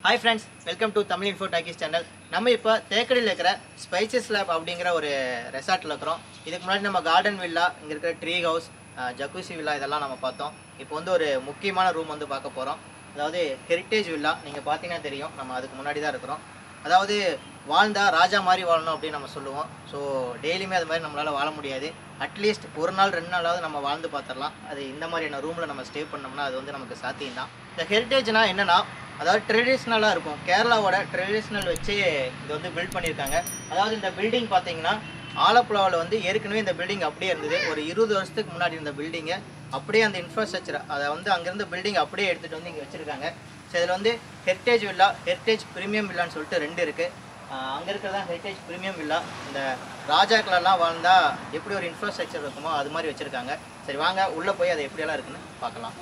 Hi friends welcome to Tamil info talkies channel நம்ம இப்போ தேக்கடியில் இருக்கிற ஸ்பைசஸ் லேப் அப்படிங்கிற ஒரு ரெசார்ட்டில் இருக்கிறோம் இதுக்கு முன்னாடி நம்ம கார்டன் வில்லா இங்கே இருக்கிற ட்ரீ ஹவுஸ் ஜக்கூசி வில்லா இதெல்லாம் நம்ம பார்த்தோம் இப்போ வந்து ஒரு முக்கியமான ரூம் வந்து பார்க்க போகிறோம் அதாவது ஹெரிட்டேஜ் வில்லா நீங்கள் பார்த்தீங்கன்னா தெரியும் நம்ம அதுக்கு முன்னாடி தான் இருக்கிறோம் அதாவது வாழ்ந்தா ராஜா மாதிரி வாழணும் அப்படின்னு நம்ம சொல்லுவோம் ஸோ டெய்லியுமே அது மாதிரி நம்மளால் வாழ முடியாது அட்லீஸ்ட் ஒரு நாள் ரெண்டு நாளாவது நம்ம வாழ்ந்து பார்த்துடலாம் அது இந்த மாதிரியான ரூமில் நம்ம ஸ்டே பண்ணோம்னா அது வந்து நமக்கு சாத்தியம் தான் இந்த ஹெரிட்டேஜ்னா என்னன்னா அதாவது ட்ரெடிஷ்னலாக இருக்கும் கேரளாவோட ட்ரெடிஷ்னல் வச்சு இது வந்து பில்ட் பண்ணியிருக்காங்க அதாவது இந்த பில்டிங் பார்த்தீங்கன்னா ஆலப்புழாவில் வந்து ஏற்கனவே இந்த பில்டிங் அப்படியே இருந்தது ஒரு இருபது வருஷத்துக்கு முன்னாடி இருந்த பில்டிங்கை அப்படியே அந்த இன்ஃப்ராஸ்ட்ரக்சர் அதை வந்து அங்கேருந்து பில்டிங் அப்படியே எடுத்துகிட்டு வந்து இங்கே வச்சுருக்காங்க ஸோ இதில் வந்து ஹெரிட்டேஜ் வில்லா ஹெரிட்டேஜ் ப்ரீமியம் வில்லான்னு சொல்லிட்டு ரெண்டு இருக்குது அங்கே இருக்கிறதா ஹெரிட்டேஜ் ப்ரீமியம் வில்லா இந்த ராஜாக்களெல்லாம் வாழ்ந்தா எப்படி ஒரு இன்ஃப்ராஸ்ட்ரக்சர் இருக்குமோ அது மாதிரி வச்சுருக்காங்க சரி வாங்க உள்ளே போய் அது எப்படியெல்லாம் இருக்குன்னு பார்க்கலாம்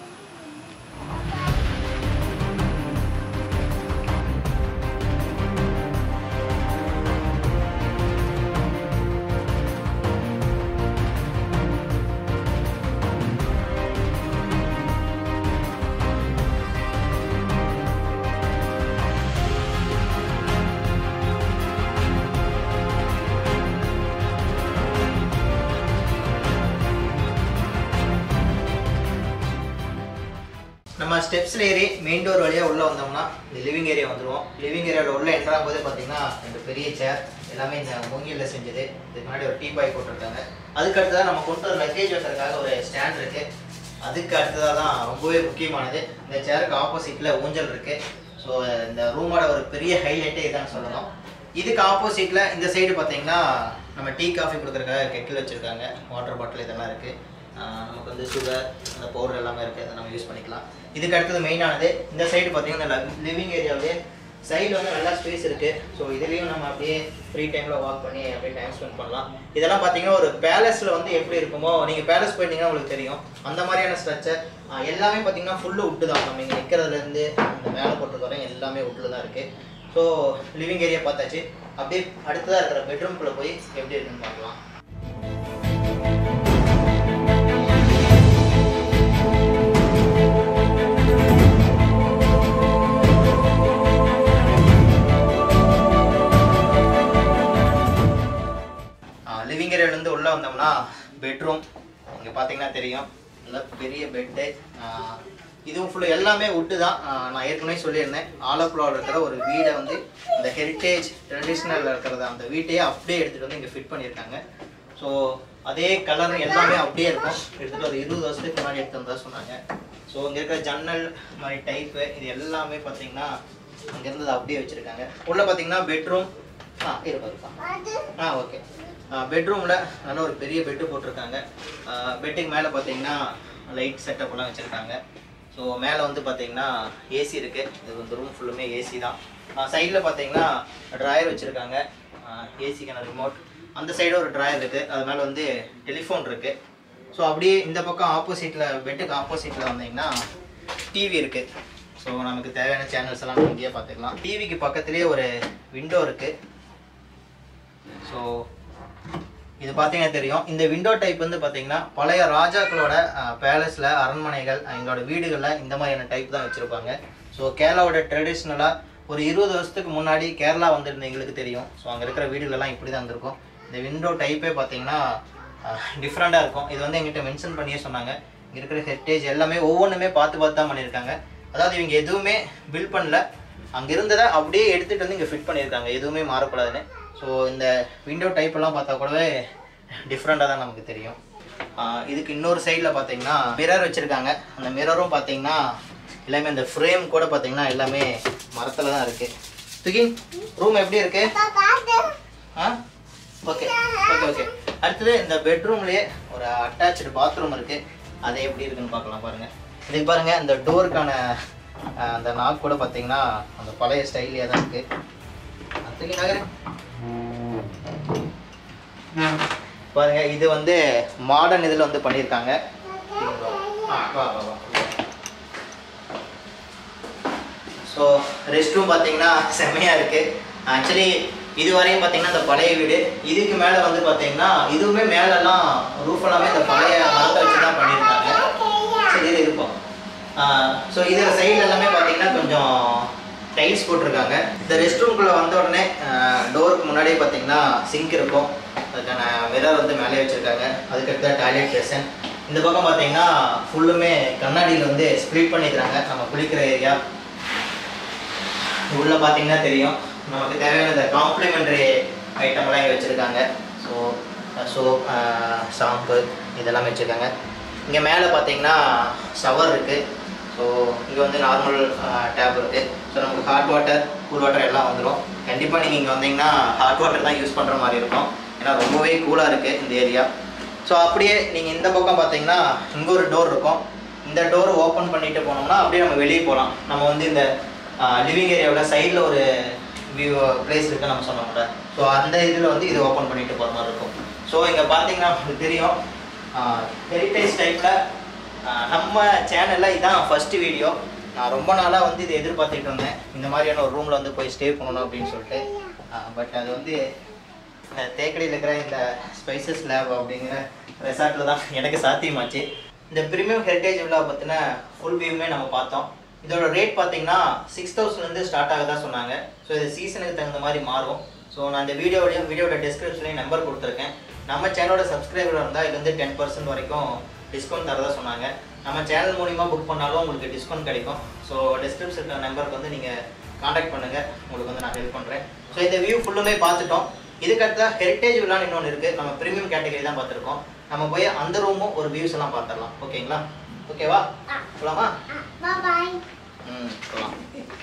நம்ம ஸ்டெப்ஸில் ஏறி மெயின் டோர் வழியாக உள்ளே வந்தோம்னா இந்த லிவிங் ஏரியா வந்துடுவோம் லிவிங் ஏரியாவில் உள்ள என்ட்ராகும் போது பார்த்தீங்கன்னா ரெண்டு பெரிய சேர் எல்லாமே இந்த மூங்கிலில் செஞ்சது இதுக்கு முன்னாடி ஒரு டீ பாய் போட்டிருக்காங்க அதுக்கு அடுத்ததாக நம்ம கொண்டு வர லக்கேஜ் வைக்கிறதுக்காக ஒரு ஸ்டாண்ட் இருக்குது அதுக்கு அடுத்ததாக தான் ரொம்பவே முக்கியமானது இந்த சேருக்கு ஆப்போசிட்டில் ஊஞ்சல் இருக்குது ஸோ இந்த ரூமோட ஒரு பெரிய ஹைலைட்டே இதான் சொல்லணும் இதுக்கு ஆப்போசிட்டில் இந்த சைடு பார்த்தீங்கன்னா நம்ம டீ காஃபி கொடுக்குறதுக்காக கெட்டில் வச்சுருக்காங்க வாட்டர் பாட்டில் இதெல்லாம் இருக்குது ஆஹ் நமக்கு வந்து சுகர் அந்த பவுடர் எல்லாமே இருக்குது அதை நம்ம யூஸ் பண்ணிக்கலாம் இதுக்கு அடுத்தது மெயினானது இந்த சைடு பார்த்தீங்கன்னா லிவிங் ஏரியாவிலே சைடில் வந்து நல்லா ஸ்பேஸ் இருக்குது ஸோ இதுலேயும் நம்ம அப்படியே ஃப்ரீ டைமில் வாக் பண்ணி அப்படியே டைம் ஸ்பெண்ட் பண்ணலாம் இதெல்லாம் பார்த்தீங்கன்னா ஒரு பேலஸில் வந்து எப்படி இருக்குமோ நீங்கள் பேலஸ் போயிருந்தீங்கன்னா உங்களுக்கு தெரியும் அந்த மாதிரியான ஸ்ட்ரக்சர் எல்லாமே பார்த்தீங்கன்னா ஃபுல்லு உட்டு தான் நம்ம இங்கே நிற்கிறதுலேருந்து அந்த மேலே போட்டு வரையும் எல்லாமே உட்டில் தான் இருக்குது ஸோ லிவிங் ஏரியா பார்த்தாச்சு அப்படியே அடுத்ததாக இருக்கிற பெட்ரூம்குள்ளே போய் எப்படி இருக்குன்னு பார்க்கலாம் லிவிங் ஏரியாவிலேருந்து உள்ளே வந்தோம்னா பெட்ரூம் இங்கே பார்த்தீங்கன்னா தெரியும் நல்ல பெரிய பெட்டு இதுவும் ஃபுல்லு எல்லாமே உட்டு தான் ஆஹ் நான் ஏற்கனவே சொல்லியிருந்தேன் ஆலப்புழாவில் இருக்கிற ஒரு வீடை வந்து இந்த ஹெரிட்டேஜ் ட்ரெடிஷ்னலில் இருக்கிறத அந்த வீட்டையே அப்படியே எடுத்துகிட்டு வந்து இங்கே ஃபிட் பண்ணியிருக்காங்க ஸோ அதே கலர் எல்லாமே அப்படியே இருக்கும் எடுத்துகிட்டு ஒரு இருபது வருஷத்துக்கு முன்னாடி எடுத்து வந்ததா சொன்னாங்க ஸோ இங்கே இருக்கிற ஜன்னல் மாதிரி டைப்பு இது எல்லாமே பார்த்தீங்கன்னா அங்கே இருந்தது அப்படியே வச்சுருக்காங்க உள்ளே பார்த்தீங்கன்னா பெட்ரூம் ஆ இருப்பா இருப்பா ஆ ஓகே பெட்ரூமில் நல்ல ஒரு பெரிய பெட்டு போட்டிருக்காங்க பெட்டுக்கு மேலே பார்த்தீங்கன்னா லைட் செட்டப் எல்லாம் வச்சுருக்காங்க ஸோ மேலே வந்து பார்த்தீங்கன்னா ஏசி இருக்குது இது வந்து ரூம் ஃபுல்லுமே ஏசி தான் சைடில் பார்த்தீங்கன்னா ட்ராயர் வச்சுருக்காங்க ஏசிக்கான ரிமோட் அந்த சைடு ஒரு ட்ராயர் இருக்குது அது மேலே வந்து டெலிஃபோன் இருக்குது ஸோ அப்படியே இந்த பக்கம் ஆப்போசிட்டில் பெட்டுக்கு ஆப்போசிட்டில் வந்தீங்கன்னா டிவி இருக்குது ஸோ நமக்கு தேவையான சேனல்ஸ் எல்லாம் நம்ம இங்கேயே பார்த்துக்கலாம் டிவிக்கு பக்கத்துலேயே ஒரு விண்டோ இருக்குது ஸோ இது பார்த்தீங்கன்னா தெரியும் இந்த விண்டோ டைப் வந்து பார்த்தீங்கன்னா பழைய ராஜாக்களோட பேலஸில் அரண்மனைகள் எங்களோட வீடுகளில் இந்த மாதிரியான டைப் தான் வச்சுருப்பாங்க ஸோ கேரளாவோட ட்ரெடிஷ்னலாக ஒரு இருபது வருஷத்துக்கு முன்னாடி கேரளா வந்திருந்த எங்களுக்கு தெரியும் ஸோ அங்கே இருக்கிற வீடுகள்லாம் இப்படி தான் இருந்திருக்கும் இந்த விண்டோ டைப்பே பார்த்தீங்கன்னா டிஃப்ரெண்ட்டாக இருக்கும் இது வந்து எங்கிட்ட மென்ஷன் பண்ணியே சொன்னாங்க இங்கே இருக்கிற ஹெரிட்டேஜ் எல்லாமே ஒவ்வொன்றுமே பார்த்து பார்த்து தான் பண்ணியிருக்காங்க அதாவது இவங்க எதுவுமே பில் பண்ணல அங்கே இருந்ததை அப்படியே எடுத்துகிட்டு வந்து இங்கே ஃபிட் பண்ணியிருக்காங்க எதுவுமே மாறக்கூடாதுன்னு ஸோ இந்த விண்டோ டைப் எல்லாம் பார்த்தா கூடவே டிஃப்ரெண்ட்டாக தான் நமக்கு தெரியும் ஆஹ் இதுக்கு இன்னொரு சைடில் பார்த்தீங்கன்னா மிரர் வச்சுருக்காங்க அந்த மிரரும் பார்த்தீங்கன்னா எல்லாமே அந்த ஃப்ரேம் கூட பார்த்தீங்கன்னா எல்லாமே மரத்தில் தான் இருக்குது துகி ரூம் எப்படி இருக்கு ஆ ஓகே ஓகே ஓகே அடுத்தது இந்த பெட்ரூம்லேயே ஒரு அட்டாச்சு பாத்ரூம் இருக்குது அது எப்படி இருக்குன்னு பார்க்கலாம் பாருங்கள் இதுக்கு பாருங்கள் இந்த டோருக்கான அந்த நாக் கூட பார்த்தீங்கன்னா அந்த பழைய ஸ்டைலியாக தான் இருக்குது அதுக்கு நகரு பாருங்க இது வந்து மாடர்ன் இதில் வந்து பண்ணியிருக்காங்க ஸோ ரெஸ்ட் ரூம் பார்த்தீங்கன்னா செம்மையாக இருக்குது ஆக்சுவலி இது வரையும் பார்த்தீங்கன்னா இந்த பழைய வீடு இதுக்கு மேலே வந்து பார்த்தீங்கன்னா இதுவுமே மேலெல்லாம் ரூஃப் எல்லாமே இந்த பழைய மரத்தை வச்சு தான் பண்ணியிருக்காங்க சரி இது இருக்கும் ஸோ இதில் சைடில் எல்லாமே பார்த்தீங்கன்னா கொஞ்சம் டைல்ஸ் போட்டிருக்காங்க இந்த ரெஸ்ட் ரூம்குள்ளே வந்த உடனே டோருக்கு முன்னாடியே பார்த்தீங்கன்னா சிங்க் இருக்கும் அதுக்கான மிரர் வந்து மேலே வச்சுருக்காங்க அதுக்கடுத்த டாய்லெட் பேசன் இந்த பக்கம் பார்த்தீங்கன்னா ஃபுல்லுமே கண்ணாடியில் வந்து ஸ்ப்ளிட் பண்ணிக்கிறாங்க நம்ம குளிக்கிற ஏரியா உள்ள பார்த்தீங்கன்னா தெரியும் நமக்கு தேவையான இந்த காம்ப்ளிமெண்ட்ரி ஐட்டம்லாம் இங்கே வச்சுருக்காங்க ஸோ சோப் ஷாம்பு இதெல்லாம் வச்சுருக்காங்க இங்கே மேலே பார்த்தீங்கன்னா ஷவர் இருக்குது ஸோ இங்கே வந்து நார்மல் டேப் இருக்குது ஸோ நமக்கு ஹாட் வாட்டர் கூல் வாட்டர் எல்லாம் வந்துடும் கண்டிப்பாக நீங்கள் இங்கே வந்தீங்கன்னா ஹாட் வாட்டர் தான் யூஸ் பண்ணுற மாதிரி இருக்கும் ஏன்னா ரொம்பவே கூலாக இருக்குது இந்த ஏரியா ஸோ அப்படியே நீங்கள் இந்த பக்கம் பார்த்தீங்கன்னா இங்கே ஒரு டோர் இருக்கும் இந்த டோர் ஓப்பன் பண்ணிட்டு போனோம்னா அப்படியே நம்ம வெளியே போகலாம் நம்ம வந்து இந்த லிவிங் ஏரியாவோட சைடில் ஒரு வியூ பிளேஸ் இருக்குது நம்ம சொன்னோம்ல ஸோ அந்த இதில் வந்து இது ஓப்பன் பண்ணிட்டு போகிற மாதிரி இருக்கும் ஸோ இங்கே பார்த்தீங்கன்னா உங்களுக்கு தெரியும் ஹெரிட்டேஜ் டைப்பில் நம்ம சேனலில் இதான் ஃபஸ்ட்டு வீடியோ நான் ரொம்ப நாளாக வந்து இதை எதிர்பார்த்துட்டு இருந்தேன் இந்த மாதிரியான ஒரு ரூமில் வந்து போய் ஸ்டே பண்ணணும் அப்படின்னு சொல்லிட்டு பட் அது வந்து அஹ், தேக்கடியில் இருக்கிற இந்த ஸ்பைசஸ் லேப் அப்படிங்கிற ரெசார்ட்டில் தான் எனக்கு சாத்தியமாச்சு இந்த ப்ரீமியம் ஹெரிட்டேஜ் விழா பற்றின ஃபுல் வியூமே நம்ம பார்த்தோம் இதோட ரேட் பார்த்தீங்கன்னா சிக்ஸ் தௌசண்ட்லேருந்து ஸ்டார்ட் ஆக தான் சொன்னாங்க ஸோ இது சீசனுக்கு தகுந்த மாதிரி மாறும் ஸோ நான் இந்த வீடியோலையும் வீடியோட டிஸ்கிரிப்ஷன்லையும் நம்பர் கொடுத்துருக்கேன் நம்ம சேனலோட சப்ஸ்கிரைபர் இருந்தால் இது வந்து டென் பர்சன்ட் வரைக்கும் டிஸ்கவுண்ட் தரதா சொன்னாங்க நம்ம சேனல் மூலிமா புக் பண்ணாலும் உங்களுக்கு டிஸ்கவுண்ட் கிடைக்கும் ஸோ டிஸ்கிரிப்ஷன் நம்பருக்கு வந்து நீங்கள் காண்டாக்ட் பண்ணுங்கள் உங்களுக்கு வந்து நான் ஹெல்ப் பண்ணுறேன் ஸோ இந்த வியூ ஃபுல்லுமே பார்த்துட்டோம் இதுக்கடுத்தா ஹெரிட்டேஜ் விழான்னு இன்னொன்று இருக்குது நம்ம ப்ரீமியம் கேட்டகரி தான் பார்த்துருக்கோம் நம்ம போய் அந்த ரூமும் ஒரு வியூஸ் எல்லாம் பார்த்துடலாம் ஓகேங்களா ஓகேவா போலாமா Bye-bye. ம் போகலாம்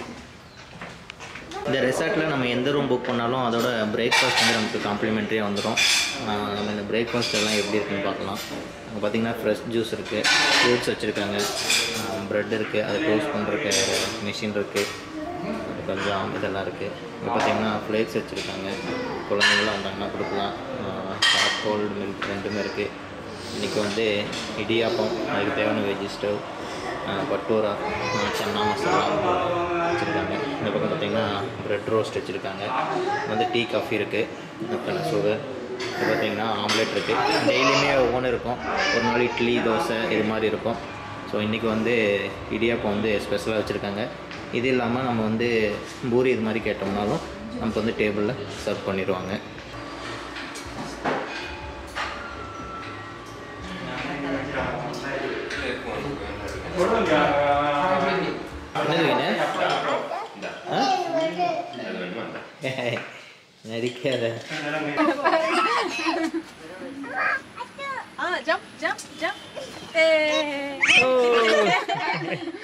இந்த ரெசார்ட்டில் நம்ம எந்த ரூம் புக் பண்ணாலும் அதோட பிரேக்ஃபாஸ்ட் வந்து நமக்கு காம்ப்ளிமெண்ட்ரியாக வந்துடும் ஆஹ் நம்ம இந்த பிரேக்ஃபாஸ்ட் எல்லாம் எப்படி இருக்குன்னு பார்க்கலாம் அங்கே பார்த்தீங்கன்னா ஃப்ரெஷ் ஜூஸ் இருக்குது ஃப்ரூட்ஸ் வச்சுருக்காங்க ப்ரெட் இருக்குது அதை க்ளோஸ் பண்ணுறக்கு மிஷின் இருக்குது கொஞ்சம் இதெல்லாம் இருக்குது இங்கே பார்த்தீங்கன்னா ஃப்ளேக்ஸ் வச்சுருக்காங்க குழந்தைங்களாம் வந்தாங்கன்னா கொடுக்கலாம் ஹாட் கோல்டு மில்க் ரெண்டுமே இருக்குது இன்றைக்கி வந்து இடியாப்பம் அதுக்கு தேவையான வெஜ் ஸ்டவ் பட்டூரா ஆஹ் சன்னா மசாலா வச்சுருக்காங்க இந்த பக்கம் பார்த்தீங்கன்னா ப்ரெட் ரோஸ்ட் வச்சுருக்காங்க வந்து டீ காஃபி இருக்குது அப்புறம் சுகர் இது பார்த்தீங்கன்னா ஆம்லெட் இருக்குது டெய்லியுமே ஒவ்வொன்று இருக்கும் ஒரு நாள் இட்லி தோசை இது மாதிரி இருக்கும் ஸோ இன்றைக்கி வந்து இடியாப்பம் வந்து ஸ்பெஷலாக வச்சுருக்காங்க இது இல்லாமல் நம்ம வந்து பூரி இது மாதிரி கேட்டோம்னாலும் நமக்கு வந்து டேபிளில் சர்வ் பண்ணிடுவாங்க என்னது வேணும் ஆ? நடிக்காத Ah, jump, jump, jump. Eh.